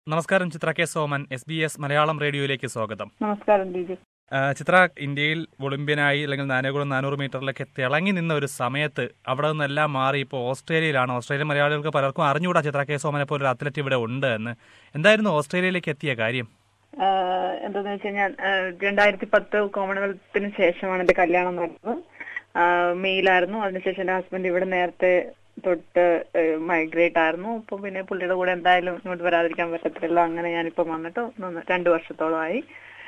നമസ്കാരം Chitra K Soman S B S Malayalam റേഡിയോയിലേക്ക് സ്വാഗതം നമസ്കാരം ദീപു ആ, ചിത്ര ഇന്ത്യയിൽ ഒളിമ്പ്യനായി അല്ലെങ്കിൽ നാനൂറും നാനൂറ് മീറ്ററിലൊക്കെ തിളങ്ങി നിന്ന ഒരു സമയത്ത് അവിടെ നിന്നെല്ലാം മാറി ഇപ്പോൾ ഓസ്ട്രേലിയയിലാണ് ഓസ്ട്രേലിയൻ മലയാളികൾക്ക് പലർക്കും അറിഞ്ഞുകൂടാ ചിത്ര കെ സോമനെ പോലെ ഒരു അത്ലറ്റ് ഇവിടെ ഉണ്ട് എന്ന് എന്തായിരുന്നു ഓസ്ട്രേലിയയിലേക്ക് എത്തിയ കാര്യം ആഹ് എന്താന്ന് വെച്ച് കഴിഞ്ഞാൽ ആഹ് രണ്ടായിരത്തി പത്ത് കോമൺവെൽത്തിന് ശേഷമാണ് എന്റെ കല്യാണം നടന്നത് ആഹ് മെയിലായിരുന്നു അതിനുശേഷം എന്റെ ഹസ്ബൻഡ് ഇവിടെ നേരത്തെ തൊട്ട് മൈഗ്രേറ്റ് ആയിരുന്നു അപ്പൊ പിന്നെ പുള്ളിയുടെ കൂടെ എന്തായാലും ഇങ്ങോട്ട് വരാതിരിക്കാൻ പറ്റത്തില്ല അങ്ങനെ ഞാനിപ്പോ വന്നിട്ട് ഒന്ന് രണ്ടു വർഷത്തോളമായി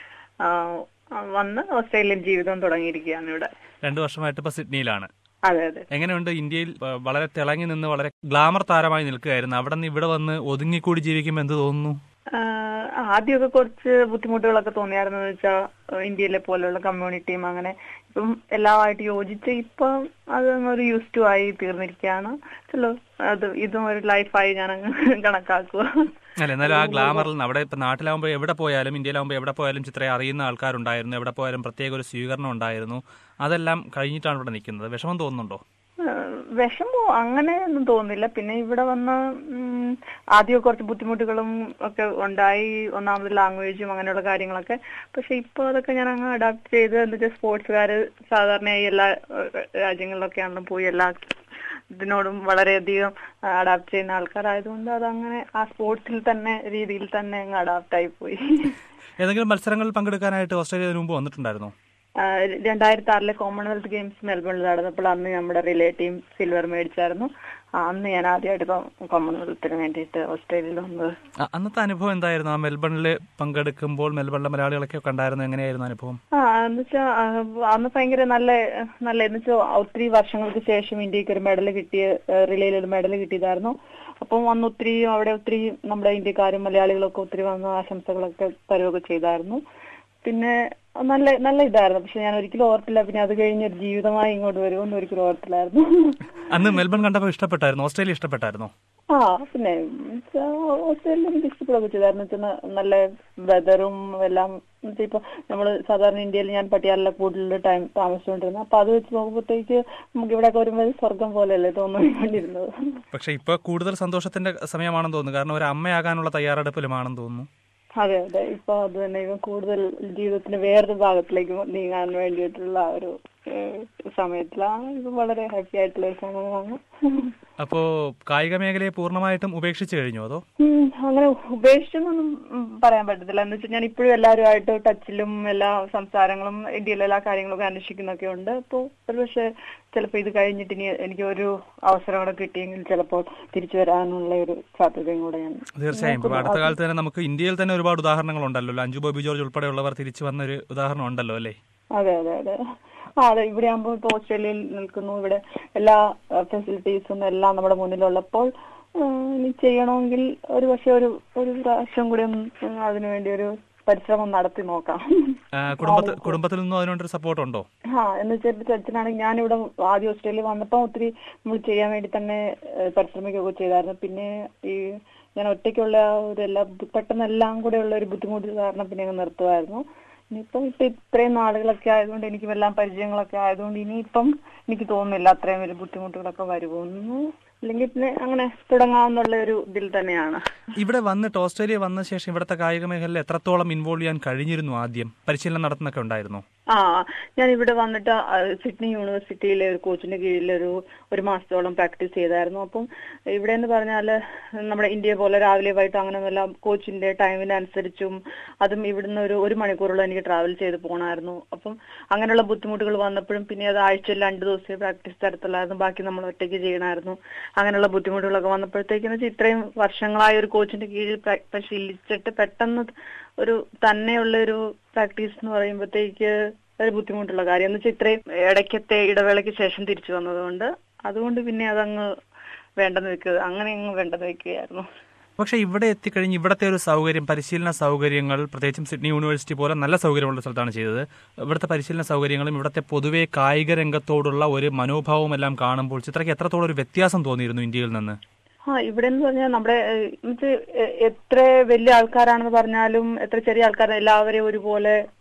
ആഹ് വന്ന് ഓസ്ട്രേലിയൻ ജീവിതം തുടങ്ങിയിരിക്കുകയാണ് ഇവിടെ രണ്ടു വർഷമായിട്ട് ഇപ്പോൾ സിഡ്നിയിലാണ് അതെ അതെ എങ്ങനെയുണ്ട് ഇന്ത്യയിൽ ആ, വളരെ തിളങ്ങി നിന്ന് വളരെ ഗ്ലാമർ താരമായി നിൽക്കുകയായിരുന്നു അവിടെ നിന്ന് ഇവിടെ വന്ന് ഒതുങ്ങിക്കൂടി ജീവിക്കുമ്പോൾ എന്ത് തോന്നുന്നു ആഹ് ആദ്യമൊക്കെ കുറച്ച് ബുദ്ധിമുട്ടുകളൊക്കെ തോന്നിയായിരുന്നു വെച്ചാൽ ഇന്ത്യയിലെ പോലെയുള്ള കമ്മ്യൂണിറ്റിയും അങ്ങനെ ഇപ്പം എല്ലാമായിട്ട് യോജിച്ച് ഇപ്പം അത് ഒരു യൂസ് ടു ആയി തീർന്നിരിക്കുകയാണ് ചലോ അത് ഇതും ഒരു ലൈഫായി ഞാൻ അങ്ങ് കണക്കാക്കുക അല്ല എന്നാലും ആ ഗ്ലാമറിൽ നിന്ന് അവിടെ ഇപ്പൊ നാട്ടിലാവുമ്പോൾ എവിടെ പോയാലും ഇന്ത്യയിലാവുമ്പോൾ എവിടെ പോയാലും ചിത്രയെ അറിയുന്ന ആൾക്കാരുണ്ടായിരുന്നു എവിടെ പോയാലും പ്രത്യേക ഒരു സ്വീകരണം ഉണ്ടായിരുന്നു അതെല്ലാം കഴിഞ്ഞിട്ടാണ് ഇവിടെ നിൽക്കുന്നത് വിഷമം തോന്നുന്നുണ്ടോ ആഹ് വിഷമോ അങ്ങനെ ഒന്നും തോന്നുന്നില്ല പിന്നെ ഇവിടെ വന്ന് ഉം, ആദ്യം കുറച്ച് ബുദ്ധിമുട്ടുകളും ഒക്കെ ഉണ്ടായി ഒന്നാമത് ലാംഗ്വേജും അങ്ങനെയുള്ള കാര്യങ്ങളൊക്കെ പക്ഷെ ഇപ്പൊ അതൊക്കെ ഞാൻ അങ്ങ് അഡാപ്റ്റ് ചെയ്ത് എന്താ വെച്ചാൽ സ്പോർട്സുകാർ സാധാരണയായി എല്ലാ ഏഹ്, രാജ്യങ്ങളിലൊക്കെയാണെങ്കിലും പോയി എല്ലാ ഇതിനോടും വളരെയധികം അഡാപ്റ്റ് ചെയ്യുന്ന ആൾക്കാരായതുകൊണ്ട് അതങ്ങനെ ആ സ്പോർട്സിൽ തന്നെ രീതിയിൽ തന്നെ അങ്ങ് അഡാപ്റ്റ് ആയി പോയി ഏതെങ്കിലും മത്സരങ്ങളിൽ പങ്കെടുക്കാനായിട്ട് ഓസ്ട്രേലിയ ഇതിനു മുമ്പ് വന്നിട്ടുണ്ടായിരുന്നോ രണ്ടായിരത്തി ആറിലെ കോമൺവെൽത്ത് ഗെയിംസ് മെൽബണിൽ നടന്നപ്പോൾ അന്ന് നമ്മുടെ റിലേ ടീം സിൽവർ മേടിച്ചായിരുന്നു ആ, അന്ന് ഞാൻ ആദ്യമായിട്ട് കോ- കോമൺവെൽത്തിന് വേണ്ടിയിട്ട് ഓസ്ട്രേലിയയിൽ വന്നത് അ- അന്നത്തെ അനുഭവം എന്തായിരുന്നു ആ മെൽബണിൽ പങ്കെടുക്കുമ്പോൾ മെൽബണിലെ മലയാളികളൊക്കെ കണ്ടായിരുന്നു എങ്ങനെയായിരുന്നു അനുഭവം ആ എന്ന് വെച്ചാ ആ, അന്ന് ഭയങ്കര നല്ല നല്ല എന്ന് വെച്ചാൽ ഒത്തിരി വർഷങ്ങൾക്ക് ശേഷം ഇന്ത്യക്ക് ഒരു മെഡൽ കിട്ടിയ റിലേയിൽ ഒരു മെഡൽ കിട്ടിയതായിരുന്നു അപ്പം അന്ന് ഒത്തിരി അവിടെ ഒത്തിരി നമ്മുടെ ഇന്ത്യക്കാരും മലയാളികളൊക്കെ ഒത്തിരി വന്ന് ആശംസകളൊക്കെ തരുകയൊക്കെ ചെയ്തായിരുന്നു പിന്നെ നല്ല നല്ല ഇതായിരുന്നു പക്ഷെ ഞാൻ ഒരിക്കലും ഓർത്തില്ല പിന്നെ അത് കഴിഞ്ഞ് ഒരു ജീവിതമായി ഇങ്ങോട്ട് വരുമെന്ന് ഒരിക്കലും ഓർത്തില്ലായിരുന്നു അന്ന് മെൽബൺ കണ്ടപ്പോൾ ഇഷ്ടപ്പെട്ടായിരുന്നു ഓസ്ട്രേലിയ ഇഷ്ടപ്പെട്ടായിരുന്നോ ആ പിന്നെ എന്നുവെച്ചാ ഓസ്ട്രേലിയ എനിക്ക് ഇഷ്ടപ്പെടുകയൊക്കെ ചെയ്തായിരുന്നു വെച്ചാൽ നല്ല വെതറും എല്ലാം എന്നുവെച്ചാ ഇപ്പൊ നമ്മള് സാധാരണ ഇന്ത്യയിൽ ഞാൻ പട്ടിയാലിലെ കൂടുതൽ ടൈം താമസിച്ചുകൊണ്ടിരുന്നത് അപ്പൊ അത് വെച്ച് നോക്കുമ്പോഴത്തേക്ക് നമുക്ക് ഇവിടെയൊക്കെ വരുമ്പോൾ സ്വർഗം പോലെയല്ലേ തോന്നിക്കൊണ്ടിരുന്നത് പക്ഷെ ഇപ്പൊ കൂടുതൽ സന്തോഷത്തിന്റെ സമയമാണെന്ന് തോന്നുന്നു കാരണം ഒരു അമ്മയാകാനുള്ള തയ്യാറെടുപ്പിലുമാണെന്ന് തോന്നുന്നു അതെ അതെ ഇപ്പൊ അത് തന്നെ ഇപ്പം കൂടുതൽ ജീവിതത്തിന്റെ വേറൊരു ഭാഗത്തിലേക്ക് നീങ്ങാൻ വേണ്ടിയിട്ടുള്ള ആ ഒരു ഏഹ്, സമയത്തിലാണ് ഇത് വളരെ ഹാപ്പി ആയിട്ടുള്ള ഒരു സമയമാണ് അപ്പോ കായിക മേഖലയെ പൂർണ്ണമായിട്ടും ഉപേക്ഷിച്ചു കഴിഞ്ഞു അതോ ഉം, അങ്ങനെ ഉപേക്ഷിച്ചെന്നൊന്നും ഉം, പറയാൻ പറ്റത്തില്ല എന്ന് വെച്ചാൽ ഞാൻ ഇപ്പോഴും എല്ലാവരുമായിട്ട് ടച്ചിലും എല്ലാ സംസാരങ്ങളും ഇന്ത്യയിലെ എല്ലാ കാര്യങ്ങളൊക്കെ അന്വേഷിക്കുന്നൊക്കെ ഉണ്ട് അപ്പോൾ ഒരുപക്ഷെ ചിലപ്പോൾ ഇത് കഴിഞ്ഞിട്ട് ഇനി എനിക്ക് ഒരു അവസരം കൂടെ കിട്ടിയെങ്കിൽ ചിലപ്പോൾ തിരിച്ചു വരാനുള്ള ഒരു സാധ്യതയും കൂടെ ഞാൻ തീർച്ചയായും ഇപ്പൊ അടുത്ത കാലത്ത് തന്നെ നമുക്ക് ഇന്ത്യയിൽ തന്നെ ഒരുപാട് ഉദാഹരണങ്ങൾ ഉണ്ടല്ലോ അഞ്ജു ബോബി ജോർജ് ഉൾപ്പെടെയുള്ളവർ തിരിച്ചു വന്ന ഒരു ഉദാഹരണം ഉണ്ടല്ലോ അല്ലേ അതെ അതെ അതെ ആ അതെ ഇവിടെ ആകുമ്പോൾ ഇപ്പോൾ ഓസ്ട്രേലിയയിൽ നിൽക്കുന്നു ഇവിടെ എല്ലാ ഫെസിലിറ്റീസും എല്ലാം നമ്മുടെ മുന്നിലുള്ളപ്പോൾ ആ, ഇനി ചെയ്യണമെങ്കിൽ ഒരു പക്ഷെ ഒരു ഒരു പ്രാവശ്യം കൂടി ഒന്ന് അതിനുവേണ്ടി ഒരു പരിശ്രമം നടത്തി നോക്കാം ആ, കുടുംബത്തിൽ കുടുംബത്തിൽ നിന്നും അതിനൊരു സപ്പോർട്ട് ഉണ്ടോ ആ എന്ന് വെച്ചാൽ അച്ഛനാണെങ്കിൽ ഞാനിവിടെ ആദ്യം ഓസ്ട്രേലിയ വന്നപ്പോൾ ഒത്തിരി നമ്മൾ ചെയ്യാൻ വേണ്ടി തന്നെ ഏഹ്, പരിശ്രമിക്കുകയൊക്കെ ചെയ്തായിരുന്നു പിന്നെ ഈ ഞാൻ ഒറ്റയ്ക്കുള്ള ആ ഒരു എല്ലാ പെട്ടെന്ന് എല്ലാം കൂടെ ഉള്ള ഒരു ബുദ്ധിമുട്ട് കാരണം പിന്നെ അങ്ങ് നിർത്തുമായിരുന്നു ഇനിയിപ്പം ഇപ്പൊ ഇത്രയും നാളുകളൊക്കെ ആയതുകൊണ്ട് എനിക്കും എല്ലാം പരിചയങ്ങളൊക്കെ ആയതുകൊണ്ട് ഇനിയിപ്പം എനിക്ക് തോന്നുന്നില്ല അത്രയും ഒരു ബുദ്ധിമുട്ടുകളൊക്കെ വരുമെന്ന് അല്ലെങ്കിൽ പിന്നെ അങ്ങനെ തുടങ്ങാമെന്നുള്ള ഒരു ഇതിൽ തന്നെയാണ് ഇവിടെ വന്നിട്ട് ഓസ്ട്രേലിയ വന്ന ശേഷം ഇവിടുത്തെ കായിക മേഖലയിൽ എത്രത്തോളം ഇൻവോൾവ് ചെയ്യാൻ കഴിഞ്ഞിരുന്നു ആദ്യം പരിശീലനം നടത്തുന്നൊക്കെ ഉണ്ടായിരുന്നു ആ ഞാൻ ഇവിടെ വന്നിട്ട് ആ, സിഡ്നി യൂണിവേഴ്സിറ്റിയിലെ ഒരു കോച്ചിന്റെ കീഴിൽ ഒരു ഒരു മാസത്തോളം പ്രാക്ടീസ് ചെയ്തായിരുന്നു അപ്പം ഇവിടെ എന്ന് പറഞ്ഞാല് നമ്മുടെ ഇന്ത്യ പോലെ രാവിലെ വൈകിട്ട് അങ്ങനെയൊന്നുമല്ല കോച്ചിന്റെ ടൈമിനനുസരിച്ചും അതും ഇവിടുന്ന് ഒരു ഒരു മണിക്കൂറോളം എനിക്ക് ട്രാവൽ ചെയ്ത് പോകണമായിരുന്നു അപ്പം അങ്ങനെയുള്ള ബുദ്ധിമുട്ടുകൾ വന്നപ്പോഴും പിന്നെ അത് ആഴ്ചയിൽ രണ്ട് ദിവസമേ പ്രാക്ടീസ് തരത്തുള്ളായിരുന്നു ബാക്കി നമ്മൾ ഒറ്റയ്ക്ക് ചെയ്യണമായിരുന്നു അങ്ങനെയുള്ള ബുദ്ധിമുട്ടുകളൊക്കെ വന്നപ്പോഴത്തേക്കെന്ന് വെച്ചാൽ ഇത്രയും വർഷങ്ങളായ ഒരു കോച്ചിന്റെ കീഴിൽ പ്ര- പരിശീലിച്ചിട്ട് പെട്ടെന്ന് ഒരു തന്നെയുള്ള ഒരു പ്രാക്ടീസ് എന്ന് പറയുമ്പോഴത്തേക്ക് ഒരു ബുദ്ധിമുട്ടുള്ള കാര്യം എന്ന് വെച്ചാൽ ഇത്രയും ഇടയ്ക്കത്തെ ഇടവേളയ്ക്ക് ശേഷം തിരിച്ചു വന്നതുകൊണ്ട് അതുകൊണ്ട് പിന്നെ അതങ്ങ് വേണ്ടെന്ന് വെക്കുക അങ്ങനെ അങ്ങ് വേണ്ടെന്ന് വെക്കുകയായിരുന്നു പക്ഷെ ഇവിടെ എത്തിക്കഴിഞ്ഞ് ഇവിടുത്തെ ഒരു സൗകര്യം പരിശീലന സൗകര്യങ്ങൾ പ്രത്യേകിച്ചും സിഡ്നി യൂണിവേഴ്സിറ്റി പോലെ നല്ല സൗകര്യമുള്ള സ്ഥലത്താണ് ചെയ്തത് ഇവിടുത്തെ പരിശീലന സൗകര്യങ്ങളും ഇവിടുത്തെ പൊതുവെ കായിക രംഗത്തോടുള്ള ഒരു മനോഭാവവും എല്ലാം കാണുമ്പോൾ ചിത്രയ്ക്ക് എത്രത്തോളം ഒരു വ്യത്യാസം തോന്നിയിരുന്നു ഇന്ത്യയിൽ നിന്ന് ആ ഇവിടെ എന്ന് പറഞ്ഞാൽ നമ്മുടെ ഏഹ്, എന്നുവെച്ച് എ- എത്ര വലിയ ആൾക്കാരാണെന്ന് പറഞ്ഞാലും എത്ര ചെറിയ ആൾക്കാർ എല്ലാവരെയും ഒരുപോലെ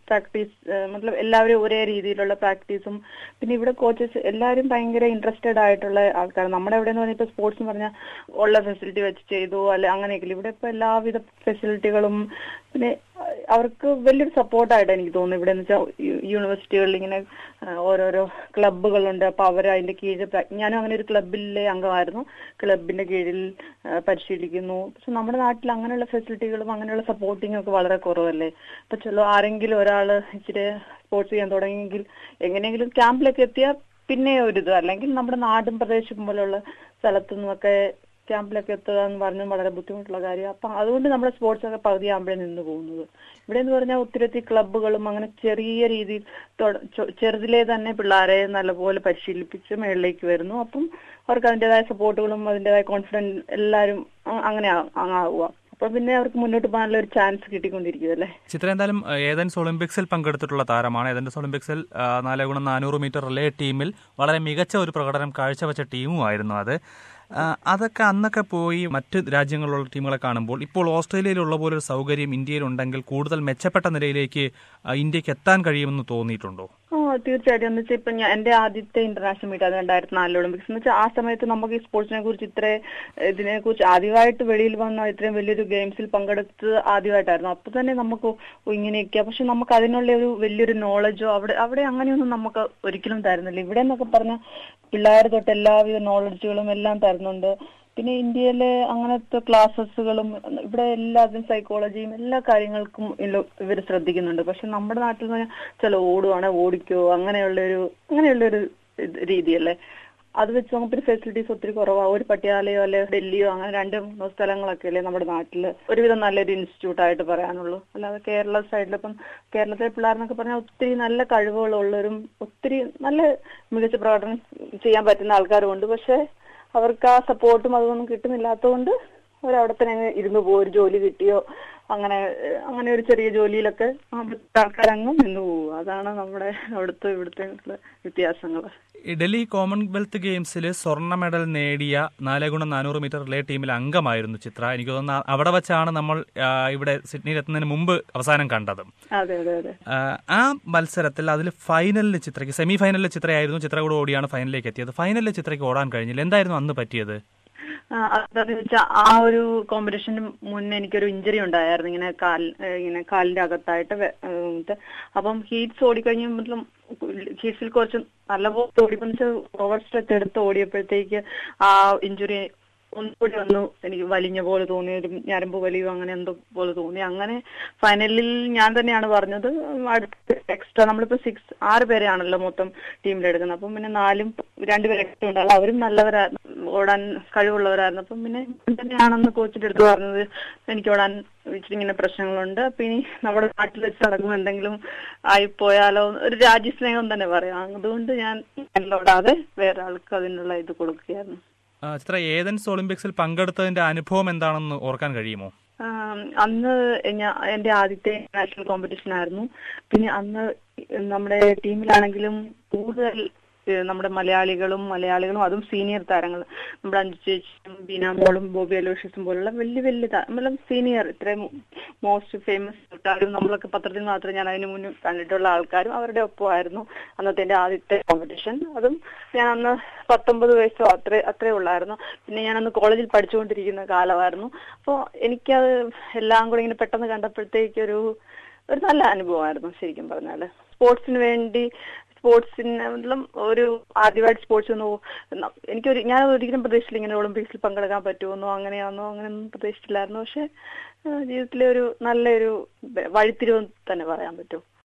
പ്രാക്ടീസ് മതലബ് എല്ലാവരും ഒരേ രീതിയിലുള്ള പ്രാക്ടീസും പിന്നെ ഇവിടെ കോച്ചസ് എല്ലാവരും ഭയങ്കര ഇൻട്രസ്റ്റഡ് ആയിട്ടുള്ള ആൾക്കാർ നമ്മുടെ ഇവിടെ എന്ന് പറഞ്ഞാൽ ഇപ്പൊ സ്പോർട്സ് എന്ന് പറഞ്ഞാൽ ഉള്ള ഫെസിലിറ്റി വെച്ച് ചെയ്തു അല്ലെ അങ്ങനെയൊക്കെ ഇവിടെ ഇപ്പൊ എല്ലാവിധ ഫെസിലിറ്റികളും പിന്നെ അഹ് അവർക്ക് വലിയൊരു സപ്പോർട്ടായിട്ട് എനിക്ക് തോന്നുന്നു ഇവിടെ എന്ന് വെച്ചാൽ യൂണിവേഴ്സിറ്റികളിൽ ഇങ്ങനെ അഹ് ഓരോരോ ക്ലബ്ബുകളുണ്ട് അപ്പൊ അവർ അതിന്റെ കീഴിൽ പ്രാ- ഞാനും അങ്ങനെ ഒരു ക്ലബിലെ അംഗമായിരുന്നു ക്ലബിന്റെ കീഴിൽ അഹ് പരിശീലിക്കുന്നു പക്ഷെ നമ്മുടെ നാട്ടിൽ അങ്ങനെയുള്ള ഫെസിലിറ്റികളും അങ്ങനെയുള്ള സപ്പോർട്ടിങ്ങും ഒക്കെ വളരെ കുറവല്ലേ ഇപ്പൊ ചില ആരെങ്കിലും ഒരാള് ഇച്ചിരി സ്പോർട്സ് ചെയ്യാൻ തുടങ്ങിയെങ്കിൽ എങ്ങനെയെങ്കിലും ക്യാമ്പിലൊക്കെ എത്തിയാൽ പിന്നെ ഒരിത് അല്ലെങ്കിൽ നമ്മുടെ നാടും പ്രദേശം പോലെയുള്ള സ്ഥലത്തു നിന്നൊക്കെ ക്യാമ്പിലൊക്കെ എത്തുക എന്ന് പറഞ്ഞാൽ വളരെ ബുദ്ധിമുട്ടുള്ള കാര്യം അപ്പൊ അതുകൊണ്ട് നമ്മുടെ സ്പോർട്സ് ഒക്കെ പകുതിയാകുമ്പോഴേ നിന്ന് പോകുന്നത് ഇവിടെ എന്ന് പറഞ്ഞാൽ ഒത്തിരി ഒത്തിരി ക്ലബ്ബുകളും അങ്ങനെ ചെറിയ രീതിയിൽ തൊട- ചൊ- ചെറുതിലേ തന്നെ പിള്ളേരെ നല്ലപോലെ പരിശീലിപ്പിച്ച് മേളിലേക്ക് വരുന്നു അപ്പം അവർക്ക് അതിൻ്റെതായ സപ്പോർട്ടുകളും അതിൻ്റെതായ കോൺഫിഡൻസ് എല്ലാവരും അ- അങ്ങനെ ആ- ആവുക അപ്പൊ പിന്നെ അവർക്ക് മുന്നോട്ട് പോകാനുള്ള ഒരു ചാൻസ് കിട്ടിക്കൊണ്ടിരിക്കും അല്ലേ ചിത്ര എന്തായാലും ഏഹ്, ഏതൻസ് ഒളിമ്പിക്സിൽ പങ്കെടുത്തിട്ടുള്ള താരമാണ് ഏതൻസ് ഒളിമ്പിക്സിൽ ആ, നാല് ഗുണം നാനൂറ് മീറ്റർ റിലേ ടീമിൽ വളരെ മികച്ച ഒരു പ്രകടനം കാഴ്ചവെച്ച ടീമുമായിരുന്നു അത് ആ, അതൊക്കെ അന്നൊക്കെ പോയി മറ്റ് രാജ്യങ്ങളിലുള്ള ടീമുകളെ കാണുമ്പോൾ ഇപ്പോൾ ഓസ്ട്രേലിയയിലുള്ള പോലൊരു സൗകര്യം ഇന്ത്യയിലുണ്ടെങ്കിൽ കൂടുതൽ മെച്ചപ്പെട്ട നിലയിലേക്ക് ആ, ഇന്ത്യക്ക് എത്താൻ കഴിയുമെന്ന് തോന്നിയിട്ടുണ്ടോ ആ തീർച്ചയായിട്ടും എന്ന് വെച്ചാൽ ഇപ്പൊ ഞാൻ എന്റെ ആദ്യത്തെ ഇന്റർനാഷണൽ മീറ്റ് അത് രണ്ടായിരത്തി നാലിൽ ഒളിമ്പിക്സ് എന്ന് വെച്ചാൽ ആ സമയത്ത് നമുക്ക് ഈ സ്പോർട്സിനെ കുറിച്ച് ഇത്ര ഇതിനെ കുറിച്ച് ആദ്യമായിട്ട് വെളിയിൽ വന്ന ഇത്രയും വലിയൊരു ഗെയിംസിൽ പങ്കെടുത്തത് ആദ്യമായിട്ടായിരുന്നു അപ്പൊ തന്നെ നമുക്ക് ഓ, ഇങ്ങനെയൊക്കെയാ പക്ഷെ നമുക്ക് അതിനുള്ള ഒരു വലിയൊരു നോളജോ അവിടെ അവിടെ അങ്ങനെയൊന്നും നമുക്ക് ഒരിക്കലും തരുന്നില്ല ഇവിടെ എന്നൊക്കെ പറഞ്ഞാൽ പിള്ളേർ തൊട്ട് എല്ലാവിധ നോളജുകളും എല്ലാം തരുന്നുണ്ട് പിന്നെ ഇന്ത്യയിലെ അങ്ങനത്തെ ക്ലാസ്സസുകളും ഇവിടെ എല്ലാത്തിനും സൈക്കോളജിയും എല്ലാ കാര്യങ്ങൾക്കും ഇവർ ശ്രദ്ധിക്കുന്നുണ്ട് പക്ഷെ നമ്മുടെ നാട്ടിൽ നിന്ന് ചില ഓടുവാണെ ഓടിക്കോ അങ്ങനെയുള്ളൊരു അങ്ങനെയുള്ളൊരു ഇത് രീതിയല്ലേ അത് വെച്ച് നമുക്ക് പിന്നെ ഫെസിലിറ്റീസ് ഒത്തിരി കുറവാണ് ഒരു പട്യാലയോ അല്ലെ ഡൽഹിയോ അങ്ങനെ രണ്ട് മൂന്നോ സ്ഥലങ്ങളൊക്കെ അല്ലേ നമ്മുടെ നാട്ടിൽ ഒരുവിധം നല്ലൊരു ഇൻസ്റ്റിറ്റ്യൂട്ട് ആയിട്ട് പറയാനുള്ളൂ അല്ലാതെ കേരള സൈഡിൽ ഇപ്പം കേരളത്തിലെ പിള്ളേർന്നൊക്കെ പറഞ്ഞാൽ ഒത്തിരി നല്ല കഴിവുകളുള്ളവരും ഒത്തിരി നല്ല മികച്ച പ്രകടനം ചെയ്യാൻ പറ്റുന്ന ആൾക്കാരും ഉണ്ട് പക്ഷെ അവർക്ക് ആ സപ്പോർട്ടും അതൊന്നും കിട്ടുന്നില്ലാത്തതുകൊണ്ട് അവരവിടെ തന്നെ അങ്ങ് ഇരുന്ന് പോകും ഒരു ജോലി കിട്ടിയോ അങ്ങനെ ഏഹ്, അങ്ങനെ ഒരു ചെറിയ ജോലിയിലൊക്കെ അവിടുത്തെ ആൾക്കാരങ്ങ് നിന്ന് പോകും അതാണ് നമ്മുടെ അവിടുത്തെ ഇവിടുത്തെ വ്യത്യാസങ്ങൾ ഈ ഡൽഹി കോമൺവെൽത്ത് ഗെയിംസിൽ സ്വർണ്ണ മെഡൽ നേടിയ നാല് ഗുണം നാനൂറ് മീറ്റർ റിലേ ടീമിൽ അംഗമായിരുന്നു ചിത്ര എനിക്ക് തോന്നുന്നു അവിടെ വെച്ചാണ് നമ്മൾ ആ, ഇവിടെ സിഡ്നിയിൽ എത്തുന്നതിന് മുമ്പ് അവസാനം കണ്ടത് അതെ അതെ അതെ ആ, ആ മത്സരത്തിൽ അതിൽ ഫൈനലിൽ ചിത്രയ്ക്ക് സെമി ഫൈനലിൽ ചിത്രയായിരുന്നു ചിത്ര കൂടെ ഓടിയാണ് ഫൈനലിലേക്ക് എത്തിയത് ഫൈനലിൽ ചിത്രയ്ക്ക് ഓടാൻ കഴിഞ്ഞില്ല എന്തായിരുന്നു അന്ന് പറ്റിയത് ആ, അതെന്താന്ന് വെച്ചാൽ ആ ഒരു കോമ്പറ്റീഷന് മുന്നേ എനിക്കൊരു ഇഞ്ചറി ഉണ്ടായിരുന്നു ഇങ്ങനെ കാൽ ഏഹ് ഇങ്ങനെ കാലിന്റെ അകത്തായിട്ട് വെ- ഏഹ് ഇത്. അപ്പം ഹീറ്റ്സ് ഓടിക്കഴിഞ്ഞ ഹീറ്റ്സിൽ കുറച്ച് നല്ലപോലെ ഓടിക്കുന്ന ഓവർ സ്ട്രെച്ച് എടുത്ത് ഓടിയപ്പോഴത്തേക്ക് ആ ഇഞ്ചുറി ഒന്നുകൂടി ഒന്ന് എനിക്ക് വലിഞ്ഞ പോലെ തോന്നി ഒരു ഞരമ്പ് വലിയോ അങ്ങനെ എന്തോ പോലെ തോന്നി അങ്ങനെ ഫൈനലിൽ ഞാൻ തന്നെയാണ് പറഞ്ഞത് അടുത്ത് എക്സ്ട്രാ നമ്മളിപ്പോ സിക്സ് ആറ് പേരെയാണല്ലോ മൊത്തം ടീമിലെടുക്കുന്നത് അപ്പം പിന്നെ നാലും രണ്ടുപേരെ എക്സ്ട്രാ ഉണ്ടാവും അവരും നല്ലവരായിരുന്നു ഓടാൻ കഴിവുള്ളവരായിരുന്നു അപ്പം പിന്നെ ഞാൻ തന്നെയാണെന്ന് കോച്ചിന്റെ അടുത്ത് പറഞ്ഞത് എനിക്ക് ഓടാൻ ഇച്ചിരി ഇങ്ങനെ പ്രശ്നങ്ങളുണ്ട് അപ്പൊ ഇനി നമ്മുടെ നാട്ടിൽ വെച്ച് നടക്കുമ്പോൾ എന്തെങ്കിലും ആയിപ്പോയാലോ ഒരു രാജ്യസ്നേഹം തന്നെ പറയാം അതുകൊണ്ട് ഞാൻ ഓടാതെ വേറെ ആൾക്ക് അതിനുള്ള ഇത് കൊടുക്കുകയായിരുന്നു ആ, ചിത്ര ഏതൻസ് ഒളിമ്പിക്സിൽ പങ്കെടുത്തതിന്റെ അനുഭവം എന്താണെന്ന് ഓർക്കാൻ കഴിയുമോ ആം, അന്ന് ഞാൻ എന്റെ ആദ്യത്തെ നാഷണൽ കോമ്പറ്റീഷൻ ആയിരുന്നു പിന്നെ അന്ന് നമ്മുടെ ടീമിലാണെങ്കിലും കൂടുതൽ ഏഹ്, നമ്മുടെ മലയാളികളും മലയാളികളും അതും സീനിയർ താരങ്ങൾ നമ്മുടെ അഞ്ചു ചേച്ചിയും ബീന മോളും ബോബി അലോഷ്യസും പോലുള്ള വലിയ വലിയ നമ്മളെ സീനിയർ ഇത്രയും മോസ്റ്റ് ഫേമസ് ആൾക്കാരും നമ്മളൊക്കെ പത്രത്തിൽ മാത്രമേ ഞാൻ അതിന് മുന്നേ കണ്ടിട്ടുള്ള ആൾക്കാരും അവരുടെ ഒപ്പമായിരുന്നു അന്നത്തെ എന്റെ ആദ്യത്തെ കോമ്പറ്റീഷൻ അതും ഞാൻ അന്ന് പത്തൊമ്പത് വയസ്സോ അത്രേ അത്രേ ഉള്ളായിരുന്നു പിന്നെ ഞാൻ അന്ന് കോളേജിൽ പഠിച്ചുകൊണ്ടിരിക്കുന്ന കാലമായിരുന്നു അപ്പോൾ എനിക്കത് എല്ലാം കൂടി ഇങ്ങനെ പെട്ടെന്ന് കണ്ടപ്പോഴത്തേക്കൊരു ഒരു നല്ല അനുഭവമായിരുന്നു ശരിക്കും പറഞ്ഞാല് സ്പോർട്സിന് വേണ്ടി സ്പോർട്സിന് ഒരു ആദ്യമായിട്ട് സ്പോർട്സ് ഒന്ന് ന- എനിക്കൊരു ഞാൻ ഒരിക്കലും പ്രതീക്ഷിച്ചില്ല ഇങ്ങനെ ഒളിമ്പിക്സിൽ പങ്കെടുക്കാൻ പറ്റുമെന്നോ അങ്ങനെയാണെന്നോ അങ്ങനെയൊന്നും പ്രതീക്ഷിച്ചില്ലായിരുന്നു പക്ഷെ ആ, ജീവിതത്തിലെ ഒരു നല്ലൊരു വഴിത്തിരിവ് തന്നെ പറയാൻ പറ്റും